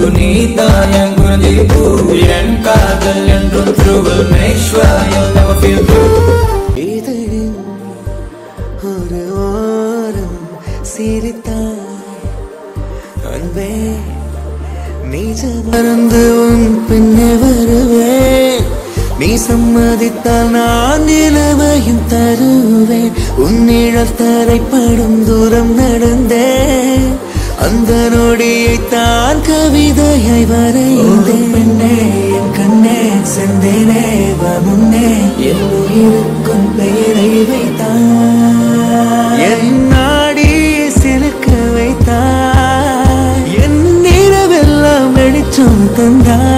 நீ தாயம் குறிஞ்சி பூ என் காதல் என்றும் true will make sure you'll never feel blue இதழின் ஒரு ஓரம் சிரித்தாய் அன்பே நிஜம் மறந்து உன் பின்னே வருவேன் நீ சம்மதித்தால் நான் நிலவையும் தருவேன் உன் நிழல் தரைப்படும் தூரம் நடந்தேன் அந்த நொடியை தான் கவிதையை வரைந்தேன் பெண்ணே என் கண்ணே செந்தேனே வா முன்னே என் உயிருக்கும் பெயரை வைத்தாய் என் நாடியை சிலுக்க வைத்தாய் என் நிறவெல்லாம் வெளிச்சம் தந்தாய்